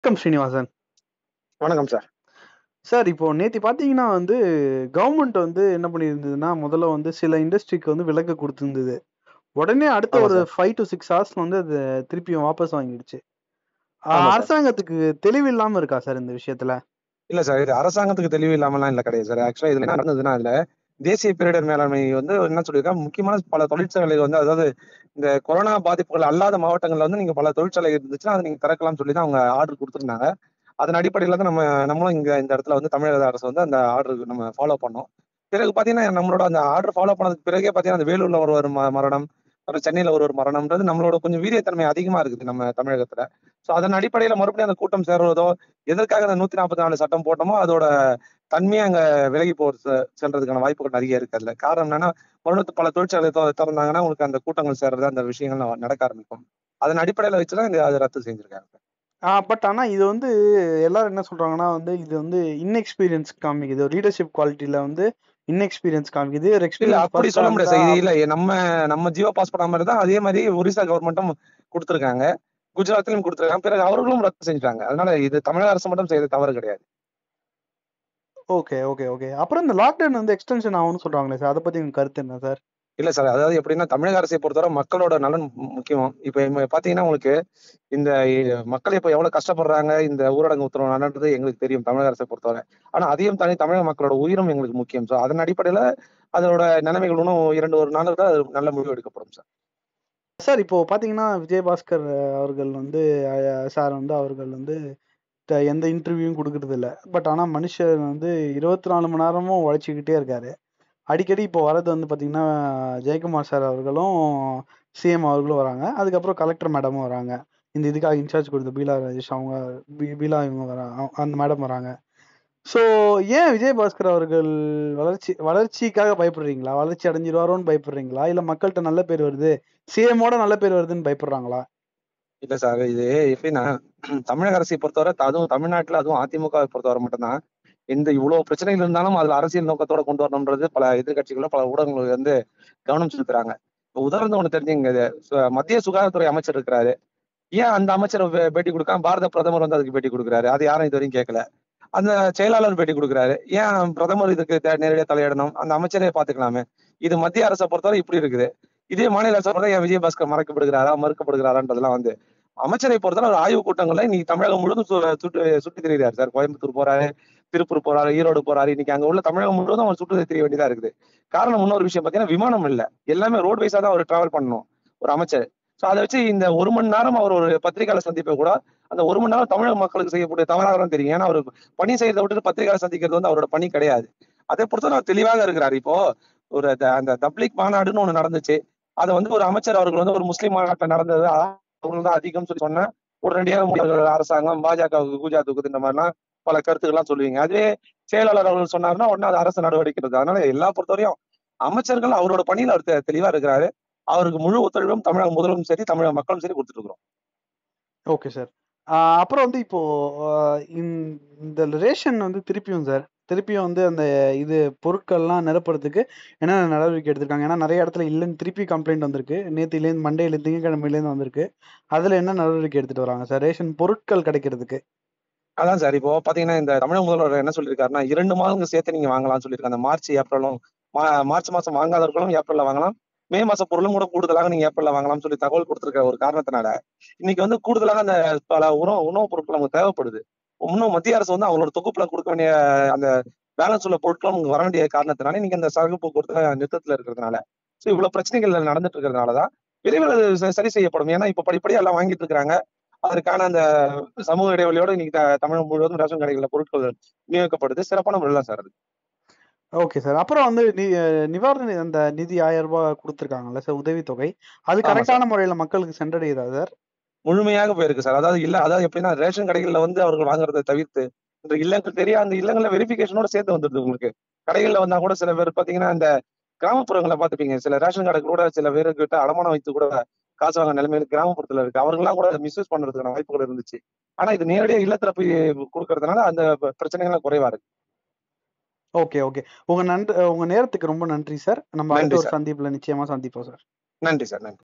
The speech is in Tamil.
வணக்கம் ஸ்ரீனிவாசன் வணக்கம் சார் சார் இப்போ நேத்தி பாத்தீங்கன்னா வந்து கவர்மெண்ட் வந்து என்ன பண்ணியிருந்ததுன்னா முதல்ல வந்து சில இண்டஸ்ட்ரிக்கு வந்து விலக்கு கொடுத்திருந்தது உடனே அடுத்த ஆமா ஒரு sir. Five to six hours வந்து அது திருப்பியும் வாபஸ் வாங்கிடுச்சு ஆ, ஆமா சார். அரசாங்கத்துக்கு தெளிவு இல்லாம இருக்கா சார் இந்த விஷயத்துல இல்ல சார் இது அரசாங்கத்துக்கு தெளிவு இல்லாமலாம் இல்ல கிடையாது சார் ஆக்சுவலா இதுல என்ன நடந்ததுன்னா இதுல தேசிய பேரிடர் மேலாண்மை வந்து என்ன சொல்லியிருக்காங்க முக்கியமான பல தொழிற்சாலைகள் வந்து அதாவது இந்த கொரோனா பாதிப்புகள் அல்லாத மாவட்டங்கள்ல வந்து நீங்க பல தொழிற்சாலை இருந்துச்சுன்னா அதை நீங்க திறக்கலாம்னு சொல்லி தான் அவங்க ஆர்டர் கொடுத்திருந்தாங்க அதன் அடிப்படையில தான் நம்ம நம்மளும் இங்க இந்த இடத்துல வந்து தமிழக அரசு வந்து அந்த ஆர்டர் நம்ம ஃபாலோ பண்ணோம் பிறகு பாத்தீங்கன்னா நம்மளோட அந்த ஆர்டர் ஃபாலோ பண்ணதுக்கு பிறகே பாத்தீங்கன்னா அந்த வேலூர்ல ஒரு ஒரு ம- மரணம் அப்புறம் சென்னையில ஒரு ஒரு மரணம்ன்றது நம்மளோட கொஞ்சம் வீரியத்தன்மை அதிகமா இருக்குது நம்ம தமிழகத்துல சோ அதன் அடிப்படையில மறுபடியும் அந்த கூட்டம் சேர்வதோ எதற்காக அந்த நூத்தி நாற்பத்தி நாலு சட்டம் போட்டோமோ அதோட தன்மையை அங்க விலகி போ செ- செல்றதுக்கான வாய்ப்புகள் நிறைய இருக்கு அதுல காரணம் என்னன்னா மறுபடியும் பல தொழிற்சாலை தொ- திறந்தாங்கன்னா உங்களுக்கு அந்த கூட்டங்கள் சேர்றது அந்த விஷயங்கள் ந- நடக்க ஆரம்பிக்கும் அதன் அடிப்படையில வச்சுதான் இந்த அதை ரத்து செஞ்சிருக்காங்க பட் ஆனா இது வந்து எல்லாரும் என்ன சொல்றாங்கன்னா வந்து இது வந்து இன்எக்ஸ்பீரியன்ஸ் காமிக்குது லீடர்ஷிப் குவாலிட்டியில வந்து இன்எக்ஸ்பீரியன்ஸ் காமிக்குது ஒரு இல்ல அப்படி சொல்ல முடியாது சார். இது எக்ஸ்பீரியன்ஸ் இல்ல நம்ம நம்ம ஜியோ பாஸ் பண்ண மாதிரி தான் அதே மாதிரி ஒரிசா கவர்மெண்ட்டும் கொடுத்திருக்காங்க குஜராத்லயும் கொடுத்திருக்காங்க பிறகு அவர்களும் ரத்து செஞ்சுட்டாங்க அதனால இது தமிழக அரசு மட்டும் செய்த தவறு கிடையாது ஓகே ஓகே ஓகே அப்புறம் இந்த லாக்டவுன் வந்து எக்ஸ்டென்ஷன் ஆகும்னு சொல்றாங்களே சார் அதை பத்தி உங்க கருத்து என்ன சார் இல்ல சார் அதாவது எப்படின்னா தமிழக அரசை பொறுத்தவரை மக்களோட நலன் மு- முக்கியம் இப்ப இம்ம பாத்தீங்கன்னா உங்களுக்கு இந்த இ- மக்கள் இப்ப எவ்வளவு கஷ்டப்படுறாங்க இந்த ஊரடங்கு உத்தரவு நடந்தது எங்களுக்கு தெரியும் தமிழக அரசை பொறுத்தவரை ஆனா அதையும் தாண்டி தமிழக மக்களோட உயிரும் எங்களுக்கு முக்கியம் சார் அதன் அடிப்படையில அதோட நிலைமைகள் இன்னும் இரண்டு ஒரு நாளுக்கு தான் அது நல்ல முடிவு எடுக்கப்படும் சார் சார் இப்போ பாத்தீங்கன்னா விஜயபாஸ்கர் அஹ், அவர்கள் வந்து சார் வந்து அவர்கள் வந்து த- எந்த இன்டர்வியூவும் கொடுக்கறது இல்ல பட் ஆனா மனுஷர் வந்து இருபத்தி நாலு மணி நேரமும் உழைச்சிக்கிட்டே இருக்காரு அடிக்கடி இப்போ வரது வந்து பாத்தீங்கன்னா ஜெயக்குமார் சார் அவர்களும் சிஎம் அவர்களும் வராங்க அதுக்கப்புறம் கலெக்டர் மேடமும் வராங்க இந்த இதுக்காக இன்சார்ஜ் கொடுத்த பீலா ராஜேஷ் அவங்க பீ- பீலா இவங்க வராங்க அந்த மேடம் வராங்க ஸோ ஏன் விஜயபாஸ்கர் அவர்கள் வளர்ச்சி வளர்ச்சிக்காக பயப்படுறீங்களா வளர்ச்சி அடைஞ்சிருவாரோன்னு பயப்படுறீங்களா இல்ல மக்கள்கிட்ட நல்ல பேர் வருது சிஎமோட நல்ல பேர் வருதுன்னு பயப்படுறாங்களா இல்ல சார் இது எப்படின்னா தமிழக அரசை பொறுத்தவரை அதுவும் தமிழ்நாட்டுல அதுவும் அதிமுக பொறுத்தவரை மட்டும்தான் இந்த இவ்வளவு பிரச்சனைகள் இருந்தாலும் அதுல அரசியல் நோக்கத்தோட கொண்டு வரணும்ன்றது பல எதிர்க்கட்சிகளும் பல ஊடகங்கள் வந்து கவனம் செலுத்துறாங்க இப்ப உதாரணம் ஒண்ணு தெரிஞ்சுங்க இது சு- மத்திய சுகாதாரத்துறை அமைச்சர் இருக்கிறாரு ஏன் அந்த அமைச்சர் வே- பேட்டி கொடுக்காம பாரத பிரதமர் வந்து அதுக்கு பேட்டி கொடுக்குறாரு அது யாரும் இது வரைக்கும் கேட்கல அந்த செயலாளர் பேட்டி கொடுக்குறாரு ஏன் பிரதமர் இதுக்கு தே- நேரடியா தலையிடணும் அந்த அமைச்சரே பாத்துக்கலாமே இது மத்திய அரசை பொறுத்தவரை இப்படி இருக்குது இதே மாநில அரசை பொறுத்தவரை ஏன் விஜயபாஸ்கர் மறக்கப்படுகிறாரா மறுக்கப்படுகிறாரான்றதெல்லாம் வந்து அமைச்சரை பொறுத்தவரை ஒரு ஆய்வு கூட்டங்கள்ல இன்னைக்கு தமிழகம் முழுவதும் சு- சுட்டு சுற்றி திரிகிறார் சார் கோயம்புத்தூர் போறாரு திருப்பூர் போறாரு ஈரோடு போறாரு இன்னைக்கு அங்க உள்ள தமிழகம் முழுவதும் அவர் சுற்று தெரிய வேண்டியதா இருக்குது காரணம் இன்னொரு விஷயம் பாத்தீங்கன்னா விமானம் இல்ல எல்லாமே ரோட் வைஸா தான் அவர் டிராவல் பண்ணணும் ஒரு அமைச்சர் சோ அதை வச்சு இந்த ஒரு மணி நேரம் அவர் ஒரு பத்திரிகையாளர் சந்திப்பை கூட அந்த ஒரு மணி நேரம் தமிழக மக்களுக்கு செய்யக்கூடிய தவறாக தான் தெரியும் ஏன்னா அவர் பணி செய்யறதை விட்டு பத்திரிகையாளர் சந்திக்கிறது வந்து அவரோட பணி கிடையாது அதை பொறுத்தவரை அவர் தெளிவாக இருக்கிறார் இப்போ ஒரு த- அந்த தப்லிக் மாநாடுன்னு ஒண்ணு நடந்துச்சு அதை வந்து ஒரு அமைச்சர் அவர்கள் வந்து ஒரு முஸ்லீம் மாநாட்டில் நடந்தது அவர்கள் தான் அதிகம் சொல்லி சொன்ன உடனடியாக மோடி அரசாங்கம் பாஜகவுக்கு கூஜா தூக்குது இந்த மாதிரிலாம் பல கருத்துக்கள்லாம் சொல்லுவீங்க அதுவே செயலாளர் அவர்கள் சொன்னாருன்னா உடனே அது அரசு நடவடிக்கை எடுக்குது. அதனால எல்லா பொறுத்தவரையும் அமைச்சர்கள் அவரோட பணியில அவர் தெ- தெளிவா இருக்கிறாரு அவருக்கு முழு ஒத்துழைப்பும் தமிழக முதலும் சரி தமிழக மக்களும் சரி கொடுத்துட்டு இருக்கிறோம் ஓகே சார் அப்புறம் வந்து இப்போ ஆஹ் இந்த இந்த ரேஷன் வந்து திருப்பியும் சார் திருப்பியும் வந்து அந்த இது பொருட்கள்லாம் நிரப்புறதுக்கு என்னென்ன நடவடிக்கை எடுத்திருக்காங்க ஏன்னா நிறைய இடத்துல இல்லைன்னு திருப்பி கம்ப்ளைண்ட் வந்திருக்கு நேத்திலேருந்து மண்டேல திங்கக்கிழமையிலேருந்து வந்திருக்கு அதுல என்ன நடவடிக்கை எடுத்துட்டு வராங்க சார் ரேஷன் பொருட்கள் கிடைக்கிறதுக்கு அதான் சார் இப்போ பாத்தீங்கன்னா இந்த தமிழக முதல்வர் என்ன சொல்லியிருக்காருன்னா இரண்டு மாதங்கள் சேர்த்து நீங்க வாங்கலாம்னு சொல்லியிருக்காங்க அந்த மார்ச் ஏப்ரலும் மா- மார்ச் மாசம் வாங்காதவர்களும் ஏப்ரல்ல வாங்கலாம் மே மாசம் பொருளும் கூட கூடுதலாக நீங்க ஏப்ரல்ல வாங்கலாம்னு சொல்லி தகவல் கொடுத்திருக்க ஒரு காரணத்தினால இன்னைக்கு வந்து கூடுதலாக அந்த பல உணவு உணவுப் பொருட்கள் நமக்கு தேவைப்படுது இன்னும் மத்திய அரசு வந்து அவங்களோட தொகுப்புல கொடுக்க வேண்டிய அந்த பேலன்ஸ் உள்ள பொருட்களும் நமக்கு வர வேண்டிய காரணத்தினால இன்னைக்கு அந்த சரக்கு போக்குவரத்துல நிறுத்தத்துல இருக்கிறதுனால சோ இவ்வளவு பிரச்சனைகள் நடந்துட்டு இருக்கிறதுனாலதான் விரைவில் அது ச- சரி செய்யப்படும் ஏன்னா இப்ப படிப்படியா எல்லாம் வாங்கிட்டு இருக்காங்க அதற்கான அந்த சமூக இடைவெளியோட இன்னைக்கு த- தமிழகம் முழுவதும் ரேஷன் கடைகள்ல பொருட்கள் விநியோகிக்கப்படுது சிறப்பான முறையில் சார் அது ஓகே சார் அப்புறம் வந்து நி அஹ் நிவாரண நி- அந்த நிதி ஆயிரம் ரூபாய் கொடுத்துருக்காங்கல்ல சார் உதவித்தொகை அது ஆமா சார் கரெக்டான முறையில மக்களுக்கு சென்றடையுதா சார் முழுமையாக போயிருக்கு சார் அதாவது இல்ல அதாவது எப்படின்னா ரேஷன் கடைகள்ல வந்து அவர்கள் வாங்குறதை தவிர்த்து இந்த இல்லங்கள் தெரியா அந்த இல்லங்கள்ல வெரிஃபிகேஷனோட சேர்த்து வந்துடுது உங்களுக்கு கடைகள்ல வந்தா கூட சில பேர் பாத்தீங்கன்னா இந்த கிராமப்புறங்களை பாத்துப்பீங்க சில ரேஷன் கடை கூட சில பேருக்கிட்ட அடமானம் வைத்து கூட காசு வாங்க நிலைமையில கிராமப்புறத்துல இருக்கு அவர்கள்லாம் கூட மிஸ்யூஸ் பண்றதுக்கான வாய்ப்புகள் இருந்துச்சு ஆனா இது நேரடியா இல்லத்துல போய் கொடுக்கறதுனால அந்த ப- பிரச்சனைகள்லாம் குறைவா இருக்கு ஓகே ஓகே உங்க நன்றி உங்க நேரத்துக்கு ரொம்ப நன்றி சார் நம்ம நன்றி அடுத்த ஒரு சார் சந்திப்புல நிச்சயமா சந்திப்போம் சார் நன்றி சார் நன்றி